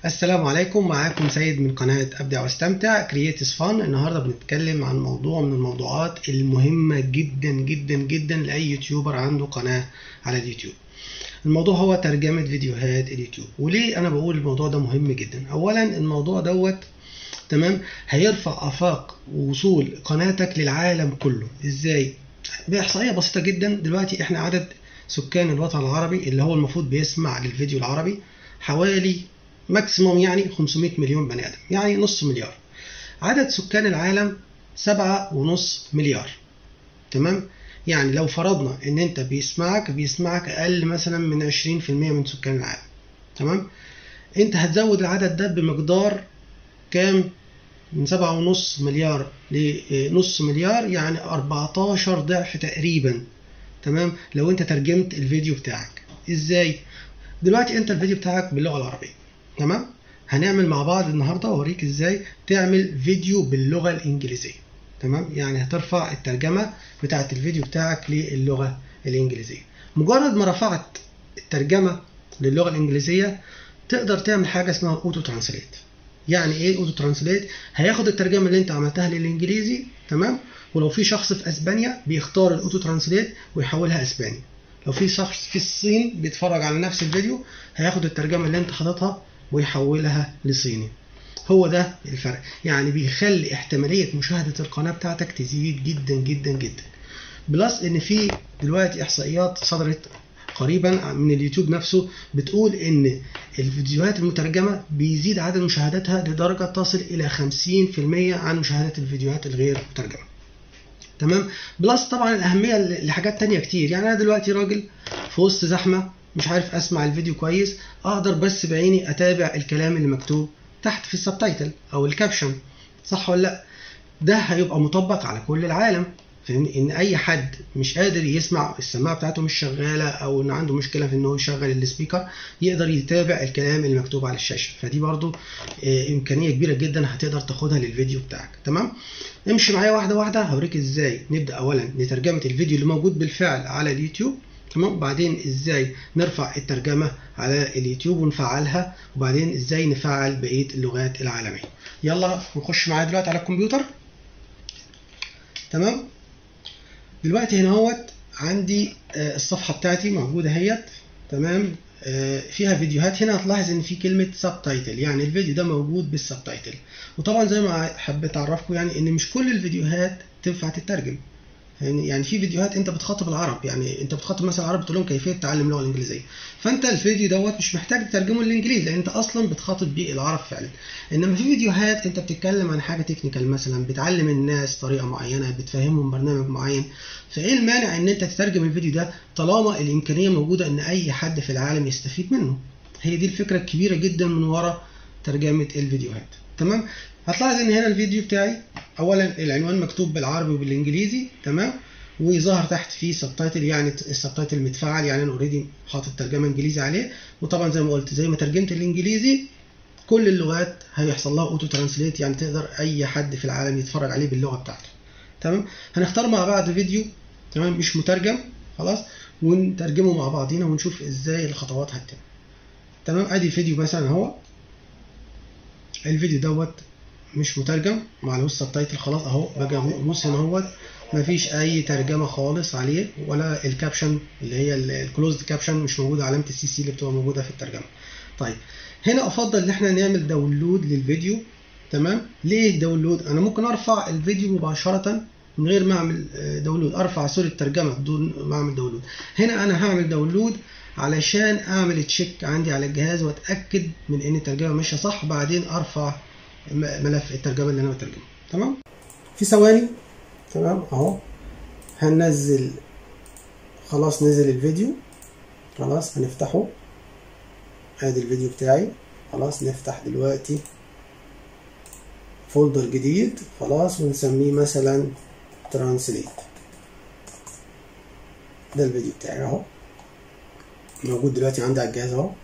السلام عليكم معاكم سيد من قناة أبدع واستمتع كرييتس فان النهاردة بنتكلم عن موضوع من الموضوعات المهمة جدا جدا جدا لأي يوتيوبر عنده قناة على اليوتيوب الموضوع هو ترجمة فيديوهات اليوتيوب وليه أنا بقول الموضوع ده مهم جدا أولا الموضوع دوت تمام هيرفع آفاق ووصول قناتك للعالم كله إزاي بإحصائية بسيطة جدا دلوقتي إحنا عدد سكان الوطن العربي اللي هو المفروض بيسمع للفيديو العربي حوالي ماكسيموم يعني 500 مليون بني ادم يعني نص مليار عدد سكان العالم سبعة ونص مليار تمام يعني لو فرضنا ان انت بيسمعك بيسمعك اقل مثلا من 20% من سكان العالم تمام انت هتزود العدد ده بمقدار كام من سبعة ونص مليار لنص مليار يعني 14 ضعف تقريبا تمام لو انت ترجمت الفيديو بتاعك ازاي دلوقتي انت الفيديو بتاعك باللغه العربيه تمام هنعمل مع بعض النهارده اوريك ازاي تعمل فيديو باللغه الانجليزيه تمام يعني هترفع الترجمه بتاعه الفيديو بتاعك للغه الانجليزيه مجرد ما رفعت الترجمه للغه الانجليزيه تقدر تعمل حاجه اسمها اوتو ترانسليت يعني ايه اوتو ترانسليت هياخد الترجمه اللي انت عملتها للانجليزي تمام ولو في شخص في اسبانيا بيختار الاوتو ترانسليت ويحولها اسباني لو في شخص في الصين بيتفرج على نفس الفيديو هياخد الترجمه اللي انت حاططها ويحولها لصيني هو ده الفرق يعني بيخلي احتمالية مشاهدة القناة بتاعتك تزيد جدا جدا جدا بلس ان في دلوقتي احصائيات صدرت قريبا من اليوتيوب نفسه بتقول ان الفيديوهات المترجمة بيزيد عدد مشاهداتها لدرجة تصل الى 50% عن مشاهدة الفيديوهات الغير مترجمة تمام بلس طبعا الاهمية لحاجات تانية كتير يعني انا دلوقتي راجل في وسط زحمة مش عارف اسمع الفيديو كويس اقدر بس بعيني اتابع الكلام اللي مكتوب تحت في السبتايتل او الكابشن صح ولا لا ده هيبقى مطبق على كل العالم فاهمني ان اي حد مش قادر يسمع السماعه بتاعته مش شغاله او ان عنده مشكله في ان هو يشغل السبيكر يقدر يتابع الكلام اللي مكتوب على الشاشه فدي برضو امكانيه كبيره جدا هتقدر تاخدها للفيديو بتاعك تمام امشي معايا واحده واحده هوريك ازاي نبدا اولا لترجمه الفيديو اللي موجود بالفعل على اليوتيوب تمام وبعدين ازاي نرفع الترجمه على اليوتيوب ونفعلها وبعدين ازاي نفعل بقيه اللغات العالميه يلا نخش معايا دلوقتي على الكمبيوتر تمام دلوقتي هنا اهوت عندي الصفحه بتاعتي موجوده اهيت تمام فيها فيديوهات هنا هتلاحظ ان في كلمه سب تايتل يعني الفيديو ده موجود بالسب تايتل وطبعا زي ما حبيت اعرفكم يعني ان مش كل الفيديوهات تنفع تترجم يعني في فيديوهات انت بتخاطب العرب يعني انت بتخاطب مثلا العرب تقول لهم كيفيه تعلم اللغه الانجليزيه فانت الفيديو دوت مش محتاج تترجمه للانجليزي لان انت اصلا بتخاطب بيه العرب فعلا انما في فيديوهات انت بتتكلم عن حاجه تكنيكال مثلا بتعلم الناس طريقه معينه بتفهمهم برنامج معين فايه المانع ان انت تترجم الفيديو ده طالما الامكانيه موجوده ان اي حد في العالم يستفيد منه هي دي الفكره الكبيره جدا من وراء ترجمه الفيديوهات تمام هتلاحظ ان هنا الفيديو بتاعي اولا العنوان مكتوب بالعربي وبالانجليزي تمام وظهر تحت فيه سبتايتل يعني السبتايتل متفعل يعني انا اوريدي حاطط ترجمه انجليزي عليه وطبعا زي ما قلت زي ما ترجمت الانجليزي كل اللغات هيحصل لها اوتو ترانسليت يعني تقدر اي حد في العالم يتفرج عليه باللغه بتاعته تمام هنختار مع بعض فيديو تمام مش مترجم خلاص ونترجمه مع بعضينا ونشوف ازاي الخطوات هتتم تمام ادي فيديو مثلا اهو الفيديو دوت مش مترجم معلوش سبتايتل خلاص اهو باجي ابص هنا اهوت مفيش اي ترجمه خالص عليه ولا الكابشن اللي هي الكلوزد كابشن مش موجوده علامه السي سي اللي بتبقى موجوده في الترجمه طيب هنا افضل ان احنا نعمل داونلود للفيديو تمام ليه داونلود انا ممكن ارفع الفيديو مباشره من غير ما اعمل داونلود ارفع صوره الترجمه بدون ما اعمل داونلود هنا انا هعمل داونلود علشان اعمل تشيك عندي على الجهاز واتاكد من ان الترجمه ماشيه صح وبعدين ارفع ملف الترجمه اللي انا بترجمه تمام في ثواني تمام اهو هننزل خلاص نزل الفيديو خلاص هنفتحه ادي الفيديو بتاعي خلاص نفتح دلوقتي فولدر جديد خلاص ونسميه مثلا ترانسليت ده الفيديو بتاعي اهو موجود دلوقتي عندي على الجهاز اهو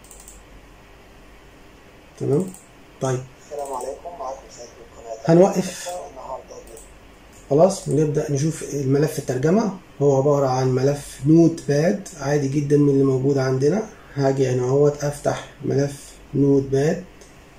تمام طيب السلام عليكم معكم سيد من قناة هنوقف النهارده خلاص ونبدأ نشوف الملف الترجمة هو عبارة عن ملف نوت باد عادي جدا من اللي موجود عندنا هاجي هنا اهوت افتح ملف نوت باد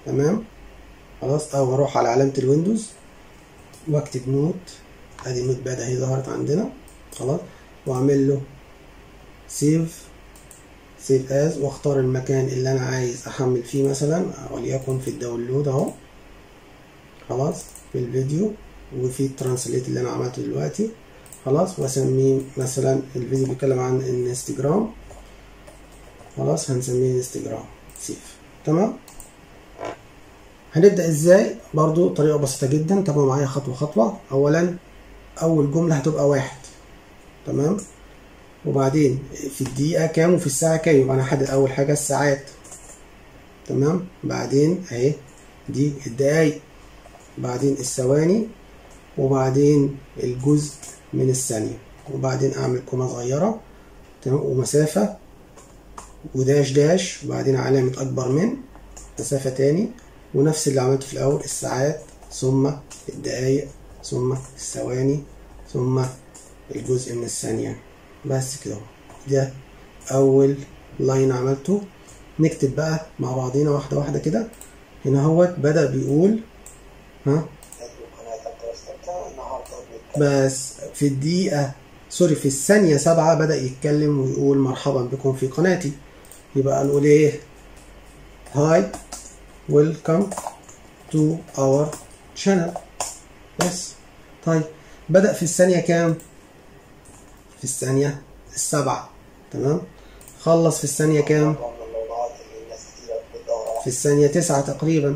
تمام خلاص او اروح على علامة الويندوز واكتب نوت ادي النوت باد اهي ظهرت عندنا خلاص واعمل له سيف سيف از واختار المكان اللي انا عايز احمل فيه مثلا وليكن في الداونلود اهو خلاص في الفيديو وفي الترانسليت اللي انا عملته دلوقتي خلاص واسميه مثلا الفيديو بيتكلم عن الانستجرام خلاص هنسميه انستجرام سيف تمام هنبدأ ازاي برضو طريقة بسيطة جدا تابعوا معايا خطوة خطوة اولا اول جملة هتبقى واحد تمام وبعدين في الدقيقة كام وفي الساعة كام يبقى انا هحدد اول حاجة الساعات تمام بعدين اهي دي الدقايق بعدين الثواني وبعدين الجزء من الثانية وبعدين اعمل كومة صغيرة تمام ومسافة وداش داش وبعدين علامة اكبر من مسافة تاني ونفس اللي عملته في الاول الساعات ثم الدقايق ثم الثواني ثم الجزء من الثانية بس كده ده اول لاين عملته نكتب بقى مع بعضينا واحدة واحدة كده هنا هو بدأ بيقول ها فيديو قناة أبدأ واستمتع النهاردة بنتكلم بس في الدقيقة سوري في الثانية سبعة بدأ يتكلم ويقول مرحبا بكم في قناتي يبقى نقول ايه هاي ويلكم تو اور channel بس طيب بدأ في الثانية كام؟ في الثانية السبعة تمام خلص في الثانية كام؟ موضوع من الموضوعات اللي الناس كتير بتدور عليها في الثانية تسعة تقريبا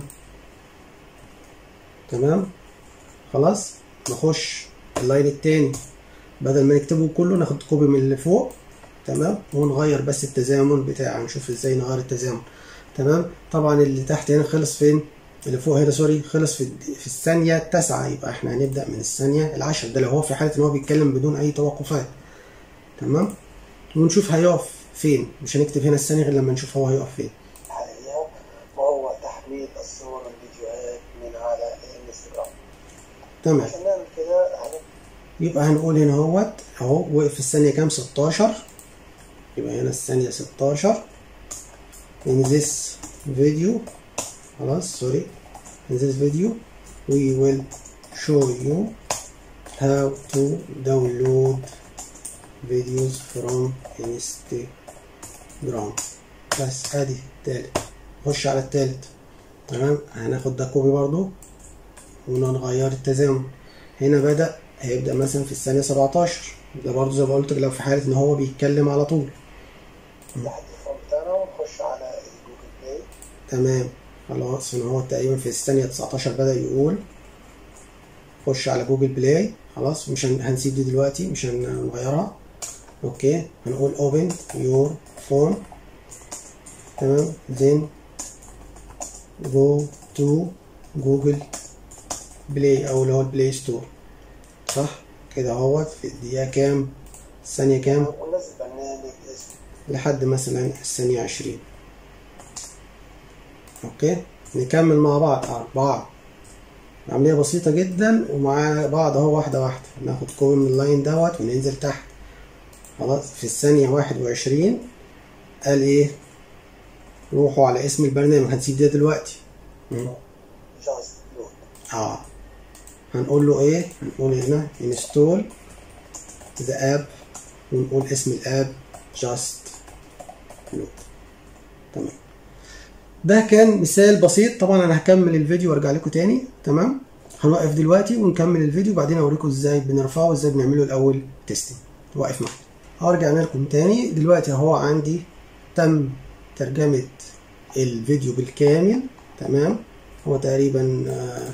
تمام خلاص نخش اللاين التاني بدل ما نكتبه كله ناخد كوبي من اللي فوق تمام ونغير بس التزامن بتاعه نشوف ازاي نغير التزامن تمام طبعا اللي تحت هنا خلص فين اللي فوق هنا سوري خلص في الد- في الثانية التاسعة يبقى احنا هنبدأ من الثانية العشرة ده لو هو في حالة ان هو بيتكلم بدون أي توقفات تمام ونشوف هيقف فين مش هنكتب هنا الثانية غير لما نشوف هو هيقف فين الحالية وهو تحميل الصور والفيديوهات من على الانستغرام تمام عشان نعمل كده هن- يبقى هنقول هنا اهوت اهو وقف في الثانية كام 16 يبقى هنا الثانية 16 in this video خلاص سوري in this video we will show you how to download videos from Instagram بس ادي التالت خش على التالت تمام هناخد ده كوبي برضو ونغير التزامن هنا بدأ هيبدأ مثلا في الثانية 17 ده برضو زي ما قلت لو في حالة ان هو بيتكلم على طول نفتح التليفون بتاعنا ونخش على الجوجل بلاي تمام خلاص هنا هو تقريبا في الثانية 19 بدأ يقول خش على جوجل بلاي خلاص مش هن- هنسيب دي دلوقتي مش هنغيرها اوكي هنقول open your phone تمام then go to جوجل بلاي او اللي هو البلاي ستور صح كده اهوت في الدقيقة كام الثانية كام وننزل برنامج اسمه لحد مثلا الثانية عشرين اوكي نكمل مع بعض أربعة عملية بسيطة جدا ومع بعض اهو واحدة واحدة ناخد كوبي من اللاين دوت وننزل تحت خلاص في الثانية واحد وعشرين قال ايه روحوا على اسم البرنامج هنسيب ده دلوقتي مم. جاست لود اه هنقول له ايه هنقول هنا install the app ونقول اسم الاب just load تمام ده كان مثال بسيط طبعا انا هكمل الفيديو وارجع لكم تاني تمام هنوقف دلوقتي ونكمل الفيديو وبعدين اوريكم ازاي بنرفعه وازاي بنعمله الاول تيستنج واقف معايا هرجع لكم تاني دلوقتي اهو عندي تم ترجمة الفيديو بالكامل تمام هو تقريبا آه،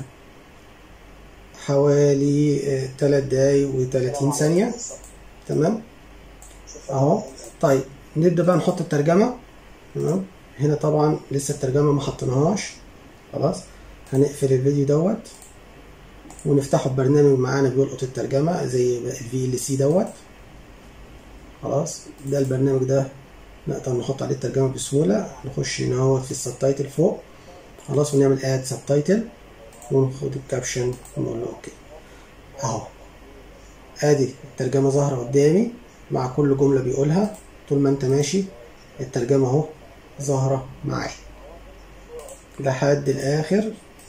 حوالي 3 دقايق و30 ثانية تمام شوف اهو هينزل. طيب نبدأ بقى نحط الترجمة تمام هنا طبعا لسه الترجمة ما حطيناهاش خلاص هنقفل الفيديو دوت ونفتحه ببرنامج معانا بيلقط الترجمة زي الفي ال سي دوت خلاص ده البرنامج ده نقدر نحط عليه الترجمة بسهولة نخش هنا هو في السبتايتل فوق خلاص ونعمل اد سبتايتل وناخد الكابشن ونقول له اوكي اهو ادي الترجمة ظاهرة قدامي مع كل جملة بيقولها طول ما انت ماشي الترجمة اهو ظاهرة معايا لحد الاخر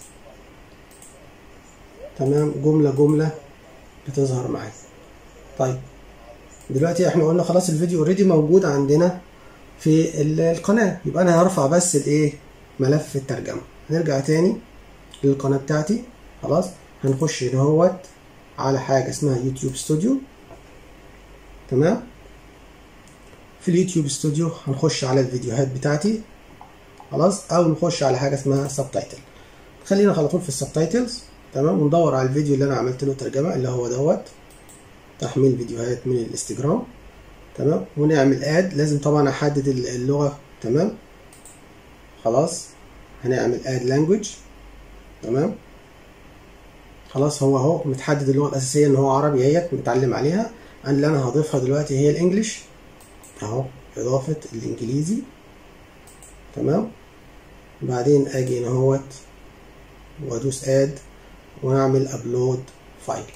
تمام جملة جملة بتظهر معاك طيب دلوقتي احنا قلنا خلاص الفيديو اوريدي موجود عندنا في ال- القناة يبقى انا هرفع بس الايه ملف الترجمة نرجع تاني للقناة بتاعتي خلاص هنخش هنا اهوت على حاجة اسمها يوتيوب ستوديو تمام في اليوتيوب ستوديو هنخش على الفيديوهات بتاعتي خلاص او نخش على حاجة اسمها سبتايتل خلينا على طول في السبتايتلز تمام وندور على الفيديو اللي انا عملت له ترجمة اللي هو دوت تحميل فيديوهات من الانستجرام تمام ونعمل اد لازم طبعا احدد اللغة تمام خلاص هنعمل اد لانجوج تمام خلاص هو اهو متحدد اللغة الأساسية إن هو عربي اهيت متعلم عليها أنا اللي أنا هضيفها دلوقتي هي الإنجليش أهو إضافة الإنجليزي تمام بعدين أجي هنا اهوت وأدوس آد وأعمل أبلود فايل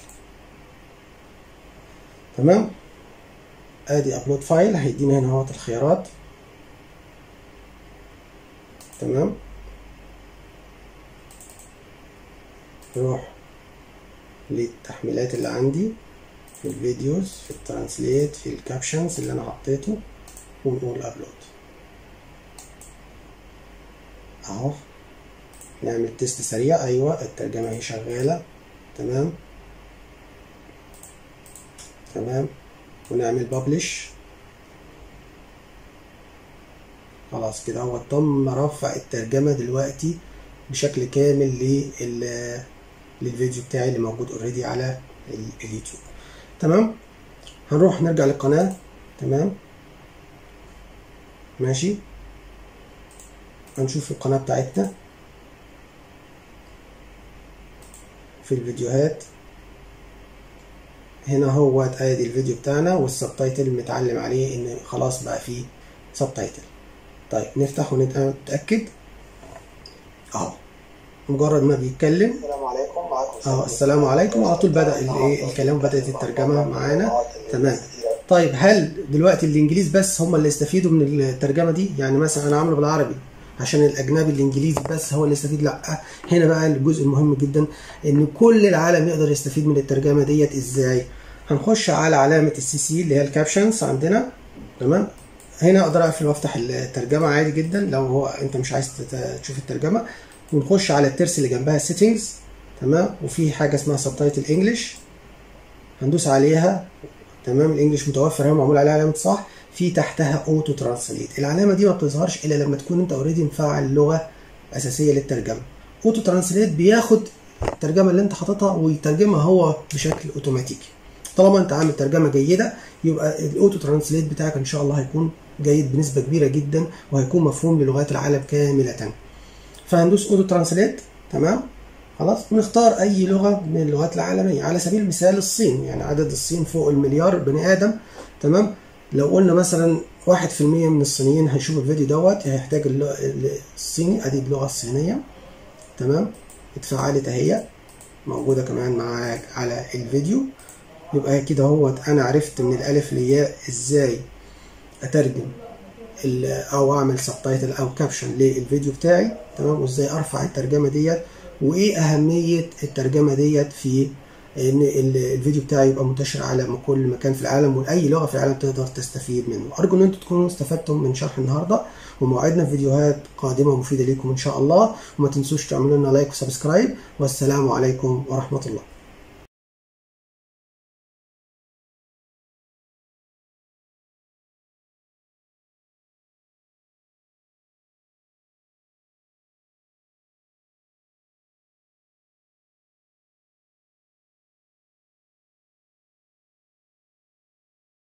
تمام ادي ابلود فايل هيدينا هنا اهوت الخيارات تمام نروح للتحميلات اللي عندي في الفيديوز في الترانسليت في الكابشنز اللي انا حطيته ونقول ابلود اهو نعمل تيست سريع ايوه الترجمه اهي شغاله تمام تمام ونعمل ببلش خلاص كده هو تم رفع الترجمة دلوقتي بشكل كامل لل للفيديو بتاعي اللي موجود اوريدي على ال- اليوتيوب تمام هنروح نرجع للقناة تمام ماشي هنشوف القناة بتاعتنا في الفيديوهات هنا هو ادي الفيديو بتاعنا والسبتايتل متعلم عليه ان خلاص بقى فيه سبتايتل طيب نفتح ونتأكد اهو مجرد ما بيتكلم السلام عليكم معكم اه السلام عليكم على طول بدأ الايه الكلام بدأت الترجمة معانا تمام طيب هل دلوقتي الانجليز بس هم اللي يستفيدوا من الترجمة دي يعني مثلا انا عامله بالعربي عشان الاجنبي الانجليزي بس هو اللي يستفيد لا هنا بقى الجزء المهم جدا ان كل العالم يقدر يستفيد من الترجمة ديت ازاي هنخش على علامة السي سي اللي هي الكابشنز عندنا تمام هنا اقدر اقفل وافتح الترجمة عادي جدا لو هو انت مش عايز تت- تشوف الترجمة ونخش على الترس اللي جنبها سيتنجز تمام وفي حاجة اسمها سبتايتل انجلش هندوس عليها تمام الانجليش متوفر اهي معمول عليها علامه صح في تحتها اوتو ترانسليت العلامه دي ما بتظهرش الا لما تكون انت اوريدي مفعل لغه اساسيه للترجمه اوتو ترانسليت بياخد الترجمه اللي انت حاططها ويترجمها هو بشكل اوتوماتيكي طالما انت عامل ترجمه جيده يبقى الاوتو ترانسليت بتاعك ان شاء الله هيكون جيد بنسبه كبيره جدا وهيكون مفهوم للغات العالم كامله فهندوس اوتو ترانسليت تمام خلاص ونختار اي لغه من اللغات العالميه على سبيل المثال الصين يعني عدد الصين فوق المليار بني ادم تمام لو قلنا مثلا واحد في المية من الصينيين هيشوفوا الفيديو دوت هيحتاج اللغة الصيني ادي اللغة الصينية تمام اتفعلت اهي موجودة كمان معاك على الفيديو يبقى كده هوت انا عرفت من الالف للياء ازاي اترجم ال- او اعمل سبتايتل او كابشن للفيديو بتاعي تمام وازاي ارفع الترجمه ديت وايه اهميه الترجمه ديت في ان ال- الفيديو بتاعي يبقى منتشر على كل مكان في العالم واي لغه في العالم تقدر تستفيد منه ارجو ان انتم تكونوا استفدتم من شرح النهارده وموعدنا في فيديوهات قادمه مفيده ليكم ان شاء الله وما تنسوش تعملوا لنا لايك وسبسكرايب والسلام عليكم ورحمه الله